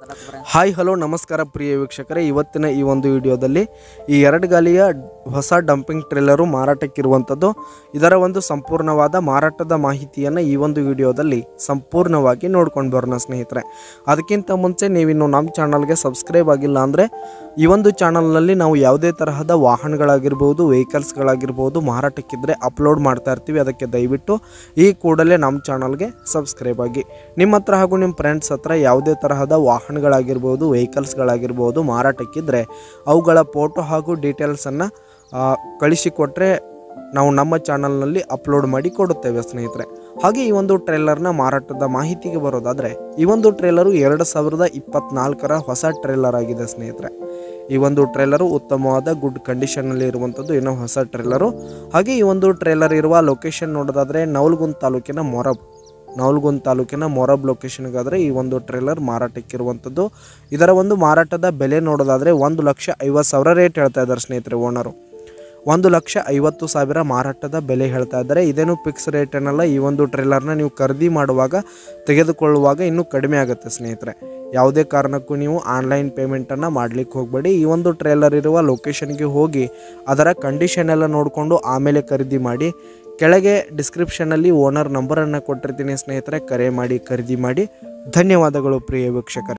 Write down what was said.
hi hello ನಮಸ್ಕಾರ ಪ್ರಿಯ ವೀಕ್ಷಕರೇ ಇವತ್ತಿನ ಈ ಒಂದು ವಿಡಿಯೋದಲ್ಲಿ ಈ ಎರಡು ಗಾಲಿಯ ಹೊಸ ಡಂಪಿಂಗ್ ಟ್ರೇಲರು ಮಾರಾಟಕ್ಕಿರುವಂಥದ್ದು ಇದರ ಒಂದು ಸಂಪೂರ್ಣವಾದ ಮಾರಾಟದ ಮಾಹಿತಿಯನ್ನು ಈ ಒಂದು ವಿಡಿಯೋದಲ್ಲಿ ಸಂಪೂರ್ಣವಾಗಿ ನೋಡ್ಕೊಂಡು ಬರೋಣ ಸ್ನೇಹಿತರೆ ಅದಕ್ಕಿಂತ ಮುಂಚೆ ನೀವಿನ್ನು ನಮ್ಮ ಚಾನಲ್ಗೆ ಸಬ್ಸ್ಕ್ರೈಬ್ ಆಗಿಲ್ಲ ಅಂದರೆ ಈ ಒಂದು ಚಾನಲ್ನಲ್ಲಿ ನಾವು ಯಾವುದೇ ತರಹದ ವಾಹನಗಳಾಗಿರ್ಬೋದು ವೆಹಿಕಲ್ಸ್ಗಳಾಗಿರ್ಬೋದು ಮಾರಾಟಕ್ಕಿದ್ರೆ ಅಪ್ಲೋಡ್ ಮಾಡ್ತಾ ಇರ್ತೀವಿ ಅದಕ್ಕೆ ದಯವಿಟ್ಟು ಈ ಕೂಡಲೇ ನಮ್ಮ ಚಾನಲ್ಗೆ ಸಬ್ಸ್ಕ್ರೈಬ್ ಆಗಿ ನಿಮ್ಮ ಹತ್ರ ಹಾಗೂ ನಿಮ್ಮ ಫ್ರೆಂಡ್ಸ್ ಹತ್ರ ಯಾವುದೇ ತರಹದ ವಾಹನಗಳಾಗಿರ್ಬೋದು ವೆಹಿಕಲ್ಸ್ಗಳಾಗಿರ್ಬೋದು ಮಾರಾಟಕ್ಕಿದ್ರೆ ಅವುಗಳ ಫೋಟೋ ಹಾಗೂ ಡೀಟೇಲ್ಸನ್ನು ಕಳಿಸಿಕೊಟ್ರೆ ನಾವು ನಮ್ಮ ಚಾನಲ್ನಲ್ಲಿ ಅಪ್ಲೋಡ್ ಮಾಡಿ ಕೊಡುತ್ತೇವೆ ಸ್ನೇಹಿತರೆ ಹಾಗೆ ಈ ಒಂದು ಟ್ರೇಲರ್ನ ಮಾರಾಟದ ಮಾಹಿತಿಗೆ ಬರೋದಾದರೆ ಈ ಒಂದು ಟ್ರೇಲರು ಎರಡು ಸಾವಿರದ ಇಪ್ಪತ್ನಾಲ್ಕರ ಹೊಸ ಟ್ರೇಲರ್ ಆಗಿದೆ ಸ್ನೇಹಿತರೆ ಈ ಒಂದು ಟ್ರೇಲರು ಉತ್ತಮವಾದ ಗುಡ್ ಕಂಡೀಷನ್ನಲ್ಲಿ ಇರುವಂಥದ್ದು ಏನೋ ಹೊಸ ಟ್ರೇಲರು ಹಾಗೆ ಈ ಒಂದು ಟ್ರೇಲರ್ ಇರುವ ಲೊಕೇಶನ್ ನೋಡೋದಾದರೆ ನವಲ್ಗುಂದ್ ತಾಲೂಕಿನ ಮೊರಬ್ ನವಲ್ಗುಂದ್ ತಾಲೂಕಿನ ಮೊರಬ್ ಲೊಕೇಶನ್ಗಾದರೆ ಈ ಒಂದು ಟ್ರೇಲರ್ ಮಾರಾಟಕ್ಕಿರುವಂಥದ್ದು ಇದರ ಒಂದು ಮಾರಾಟದ ಬೆಲೆ ನೋಡೋದಾದರೆ ಒಂದು ಲಕ್ಷ ಐವತ್ತು ಸಾವಿರ ರೇಟ್ ಹೇಳ್ತಾ ಇದ್ದಾರೆ ಸ್ನೇಹಿತರೆ ಓನರು ಒಂದು ಲಕ್ಷ ಐವತ್ತು ಸಾವಿರ ಮಾರಾಟದ ಬೆಲೆ ಹೇಳ್ತಾ ಇದ್ದಾರೆ ಇದೇನು ಫಿಕ್ಸ್ ರೇಟ್ ಏನಲ್ಲ ಈ ಒಂದು ಟ್ರೇಲರ್ನ ನೀವು ಖರೀದಿ ಮಾಡುವಾಗ ತೆಗೆದುಕೊಳ್ಳುವಾಗ ಇನ್ನೂ ಕಡಿಮೆ ಆಗುತ್ತೆ ಸ್ನೇಹಿತರೆ ಯಾವುದೇ ಕಾರಣಕ್ಕೂ ನೀವು ಆನ್ಲೈನ್ ಪೇಮೆಂಟನ್ನು ಮಾಡಲಿಕ್ಕೆ ಹೋಗಬೇಡಿ ಈ ಒಂದು ಟ್ರೇಲರ್ ಇರುವ ಲೊಕೇಶನ್ಗೆ ಹೋಗಿ ಅದರ ಕಂಡೀಷನ್ ಎಲ್ಲ ನೋಡಿಕೊಂಡು ಆಮೇಲೆ ಖರೀದಿ ಮಾಡಿ ಕೆಳಗೆ ಡಿಸ್ಕ್ರಿಪ್ಷನಲ್ಲಿ ಓನರ್ ನಂಬರನ್ನು ಕೊಟ್ಟಿರ್ತೀನಿ ಸ್ನೇಹಿತರೆ ಕರೆ ಮಾಡಿ ಖರೀದಿ ಮಾಡಿ ಧನ್ಯವಾದಗಳು ಪ್ರಿಯ ವೀಕ್ಷಕರೇ